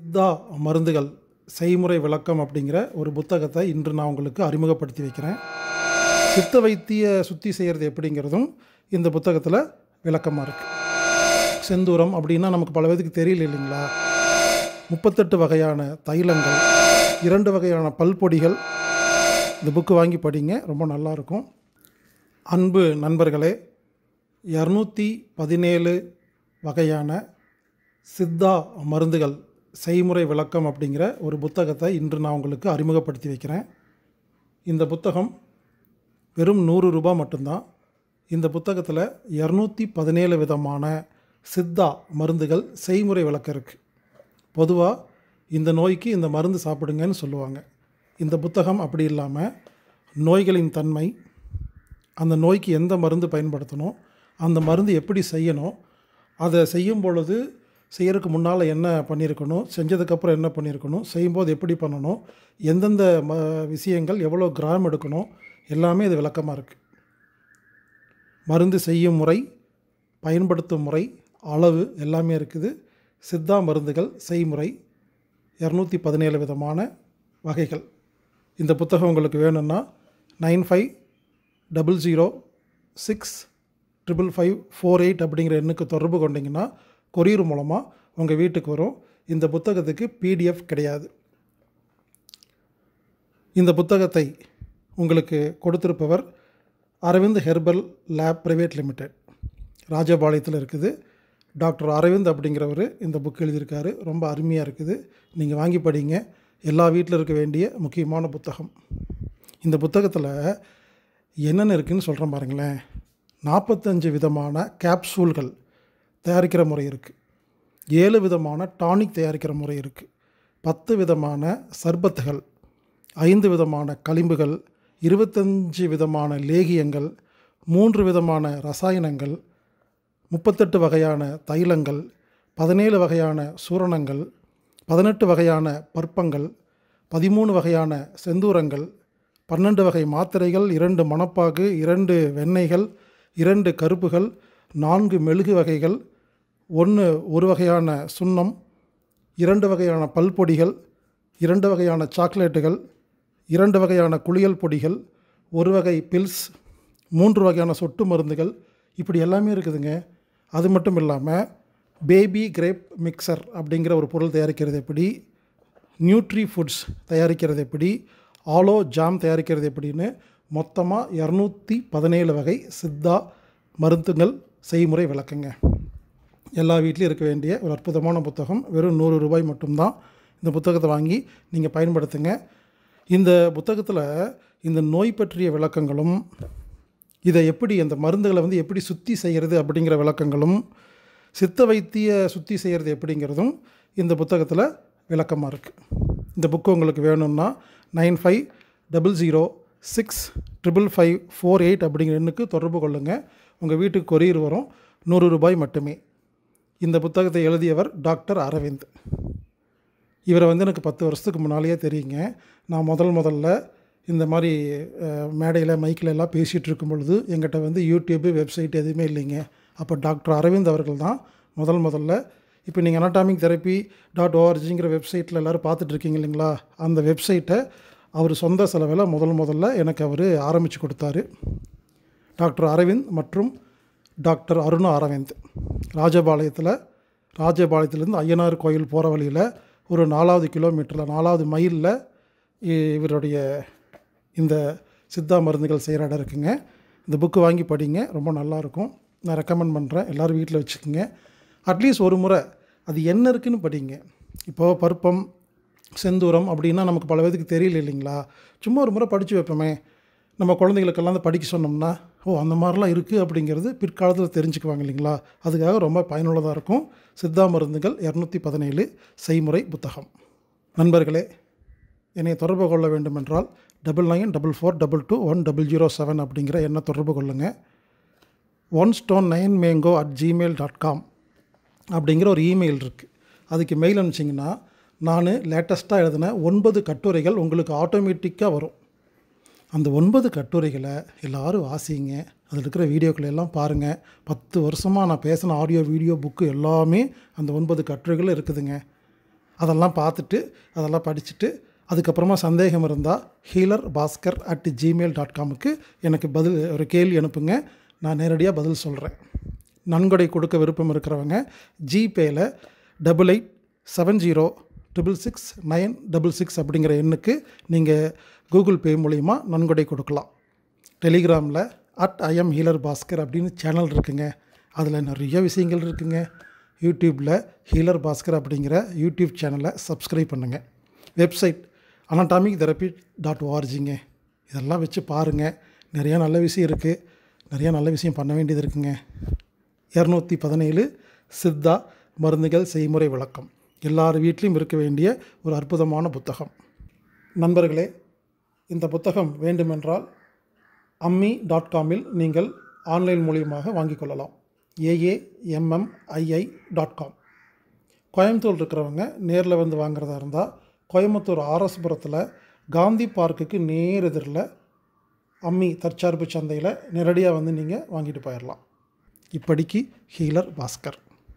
சித்தா மருந்துகள் செய்முறை விளக்கம் அப்படிங்கிற ஒரு புத்தகத்தை இன்று நான் உங்களுக்கு அறிமுகப்படுத்தி வைக்கிறேன் சித்த வைத்திய சுத்தி செய்கிறது எப்படிங்கிறதும் இந்த புத்தகத்தில் விளக்கமாக இருக்குது செந்தூரம் அப்படின்னா நமக்கு பல பேருக்கு தெரியல இல்லைங்களா முப்பத்தெட்டு வகையான தைலங்கள் இரண்டு வகையான பல்பொடிகள் இந்த புக்கு வாங்கி படிங்க ரொம்ப நல்லாயிருக்கும் அன்பு நண்பர்களே இரநூத்தி பதினேழு வகையான சித்தா மருந்துகள் செய்முறை விளக்கம் அப்படிங்கிற ஒரு புத்தகத்தை இன்று நான் உங்களுக்கு அறிமுகப்படுத்தி வைக்கிறேன் இந்த புத்தகம் வெறும் நூறு ரூபாய் மட்டும்தான் இந்த புத்தகத்தில் இரநூத்தி பதினேழு விதமான சித்தா மருந்துகள் செய்முறை விளக்கம் இருக்குது பொதுவாக இந்த நோய்க்கு இந்த மருந்து சாப்பிடுங்கன்னு சொல்லுவாங்க இந்த புத்தகம் அப்படி இல்லாமல் நோய்களின் தன்மை அந்த நோய்க்கு எந்த மருந்து பயன்படுத்தணும் அந்த மருந்து எப்படி செய்யணும் அதை செய்யும் பொழுது செய்யறதுக்கு முன்னால் என்ன பண்ணியிருக்கணும் செஞ்சதுக்கப்புறம் என்ன பண்ணியிருக்கணும் செய்யும்போது எப்படி பண்ணணும் எந்தெந்த ம விஷயங்கள் எவ்வளோ கிராம் எடுக்கணும் எல்லாமே இது விளக்கமாக இருக்குது மருந்து செய்யும் முறை பயன்படுத்தும் முறை அளவு எல்லாமே இருக்குது சித்தா மருந்துகள் செய்முறை இரநூத்தி பதினேழு விதமான வகைகள் இந்த புத்தகம் உங்களுக்கு வேணும்னா nine five double zero six triple five four eight அப்படிங்கிற எண்ணுக்கு தொடர்பு கொண்டீங்கன்னா கொரியர் மூலமாக உங்கள் வீட்டுக்கு வரும் இந்த புத்தகத்துக்கு பிடிஎஃப் கிடையாது இந்த புத்தகத்தை உங்களுக்கு கொடுத்திருப்பவர் Aravind herbal lab private limited ராஜபாளையத்தில் இருக்குது டாக்டர் அரவிந்த் அப்படிங்கிறவர் இந்த புக் எழுதியிருக்காரு ரொம்ப அருமையாக இருக்குது நீங்கள் வாங்கி படிங்க எல்லா வீட்டில் இருக்க வேண்டிய முக்கியமான புத்தகம் இந்த புத்தகத்தில் என்னென்ன இருக்குதுன்னு சொல்கிறேன் பாருங்களேன் நாற்பத்தஞ்சு விதமான கேப்சூல்கள் தயாரிக்கிற முறை இருக்குது ஏழு விதமான டானிக் தயாரிக்கிற முறை இருக்குது பத்து விதமான சர்பத்துகள் ஐந்து விதமான களிம்புகள் இருபத்தஞ்சு விதமான லேகியங்கள் மூன்று விதமான ரசாயனங்கள் முப்பத்தெட்டு வகையான தைலங்கள் பதினேழு வகையான சூரணங்கள் பதினெட்டு வகையான பற்பங்கள் பதிமூணு வகையான செந்தூரங்கள் பன்னெண்டு வகை மாத்திரைகள் இரண்டு மணப்பாகு இரண்டு வெண்ணெய்கள் இரண்டு கருப்புகள் நான்கு மெழுகு வகைகள் ஒன்று ஒரு வகையான சுண்ணம் இரண்டு வகையான பல்பொடிகள் இரண்டு வகையான சாக்லேட்டுகள் இரண்டு வகையான குளியல் பொடிகள் ஒரு வகை பில்ஸ் மூன்று வகையான சொட்டு மருந்துகள் இப்படி எல்லாமே இருக்குதுங்க அது மட்டும் இல்லாமல் பேபி கிரேப் மிக்சர் அப்படிங்கிற ஒரு பொருள் தயாரிக்கிறது எப்படி நியூட்ரி ஃபுட்ஸ் தயாரிக்கிறது எப்படி ஆலோ ஜாம் தயாரிக்கிறது எப்படின்னு மொத்தமாக இரநூத்தி பதினேழு வகை சித்தா மருந்துகள் செய்முறை விளக்குங்க எல்லா வீட்லேயும் இருக்க வேண்டிய ஒரு அற்புதமான புத்தகம் வெறும் நூறு ரூபாய் மட்டும்தான் இந்த புத்தகத்தை வாங்கி நீங்கள் பயன்படுத்துங்க இந்த புத்தகத்தில் இந்த நோய் பற்றிய விளக்கங்களும் இதை எப்படி அந்த மருந்துகளை வந்து எப்படி சுத்தி செய்கிறது அப்படிங்கிற விளக்கங்களும் சித்த வைத்திய சுத்தி செய்கிறது எப்படிங்கிறதும் இந்த புத்தகத்தில் விளக்கமாக இருக்குது இந்த புக்கு உங்களுக்கு வேணும்னா nine five double zero six triple five four eight அப்படிங்கிற எண்ணுக்கு தொடர்பு கொள்ளுங்கள் உங்கள் வீட்டுக்கு கொரியர் வரும் நூறு ரூபாய் மட்டுமே இந்த புத்தகத்தை எழுதியவர் டாக்டர் அரவிந்த் இவரை வந்து எனக்கு பத்து வருஷத்துக்கு முன்னாலேயே தெரியுங்க நான் முதல் முதல்ல இந்த மாதிரி மேடையில் மைக்கில் எல்லாம் பேசிகிட்டு இருக்கும் பொழுது எங்கிட்ட வந்து யூடியூப்பு வெப்சைட் எதுவுமே இல்லைங்க அப்போ டாக்டர் அரவிந்த் அவர்கள் தான் முதல் முதல்ல இப்போ நீங்கள் அனாட்டாமிக் தெரப்பி டாட் ஓஆர்ஜிங்கிற வெப்சைட்டில் எல்லோரும் பார்த்துட்ருக்கீங்க இல்லைங்களா அந்த வெப்சைட்டை அவர் சொந்த செலவில் முதல் முதல்ல எனக்கு அவர் ஆரம்பித்து கொடுத்தாரு டாக்டர் அரவிந்த் மற்றும் டாக்டர் அருணா அரவிந்த் ராஜபாளையத்தில் ராஜபாளையத்துலேருந்து ஐயனார் கோயில் போகிற வழியில் ஒரு நாலாவது கிலோமீட்டரில் நாலாவது மைலில் இவருடைய இந்த சித்தா மருந்துகள் செய்கிற இடம் இருக்குங்க இந்த புக்கு வாங்கி படிங்க ரொம்ப நல்லாயிருக்கும் நான் ரெக்கமெண்ட் பண்ணுறேன் எல்லோரும் வீட்டில் வச்சுக்கோங்க அட்லீஸ்ட் ஒரு முறை அது என்ன இருக்குதுன்னு படிங்க இப்போது பருப்பம் செந்தூரம் அப்படின்னா நமக்கு பல பேருக்கு தெரியல இல்லைங்களா சும்மா ஒரு முறை படித்து வைப்போமே நம்ம குழந்தைகளுக்கெல்லாம் வந்து படிக்க சொன்னோம்னா ஓ அந்த மாதிரிலாம் இருக்குது அப்படிங்கிறது பிற்காலத்தில் தெரிஞ்சுக்குவாங்க இல்லைங்களா அதுக்காக ரொம்ப பயனுள்ளதாக இருக்கும் சித்தா மருந்துகள் இரநூத்தி பதினேழு செய்முறை புத்தகம் நண்பர்களே என்னை தொடர்பு கொள்ள வேண்டுமென்றால் double nine double four double two one double zero seven அப்படிங்கிற எண்ணை தொடர்பு கொள்ளுங்கள் one stone nine mango at Gmail dot com அப்படிங்கிற ஒரு இமெயில் இருக்குது அதுக்கு மெயில் அனுப்பிச்சிங்கன்னா நான் லேட்டஸ்ட்டாக எழுதின ஒன்பது கட்டுரைகள் உங்களுக்கு ஆட்டோமேட்டிக்காக வரும் அந்த ஒன்பது கட்டுரைகளை எல்லோரும் வாசிங்க அதில் இருக்கிற வீடியோக்களை எல்லாம் பாருங்கள் பத்து வருஷமாக நான் பேசின ஆடியோ வீடியோ புக்கு எல்லாமே அந்த ஒன்பது கட்டுரைகள் இருக்குதுங்க அதெல்லாம் பார்த்துட்டு அதெல்லாம் படிச்சுட்டு அதுக்கப்புறமா சந்தேகம் இருந்தால் healer Baskar at Gmail dot காமுக்கு எனக்கு பதில் ஒரு கேள்வி அனுப்புங்க நான் நேரடியாக பதில் சொல்கிறேன் நன்கொடை கொடுக்க விருப்பம் இருக்கிறவங்க ஜிபேயில் double eight seven zero triple six nine double six அப்படிங்கிற எண்ணுக்கு நீங்கள் கூகுள் பே மூலிமா நன்கொடை கொடுக்கலாம் டெலிகிராமில் அட் ஐஎம் ஹீலர் பாஸ்கர் அப்படின்னு சேனல் இருக்குங்க அதில் நிறைய விஷயங்கள் இருக்குங்க யூடியூப்பில் ஹீலர் பாஸ்கர் அப்படிங்கிற யூடியூப் சேனலை சப்ஸ்கிரைப் பண்ணுங்கள் வெப்சைட் அனாட்டாமிக் தெரப்பி டாட் ஓஆர்ஜிங்க இதெல்லாம் வச்சு பாருங்கள் நிறையா நல்ல விஷயம் இருக்குது நிறையா நல்ல விஷயம் பண்ண வேண்டியது இருக்குங்க இரநூத்தி பதினேழு சித்தா மருந்துகள் செய்முறை விளக்கம் எல்லார் வீட்லேயும் இருக்க வேண்டிய ஒரு அற்புதமான புத்தகம் நண்பர்களே இந்த புத்தகம் வேண்டுமென்றால் அம்மி டாட் காமில் நீங்கள் ஆன்லைன் மூலியமாக வாங்கிக் கொள்ளலாம் ஏஏஎம்எம்ஐஐ டாட் காம் கோயம்புத்தூர் இருக்கிறவங்க நேரில் வந்து வாங்குறதா இருந்தால் கோயம்புத்தூர் ஆர்எஸ்புரத்தில் காந்தி பார்க்குக்கு நேர் எதிரில் அம்மி தற்சார்பு சந்தையில் நேரடியாக வந்து நீங்கள் வாங்கிட்டு போயிடலாம் இப்படிக்கு ஹீலர் பாஸ்கர்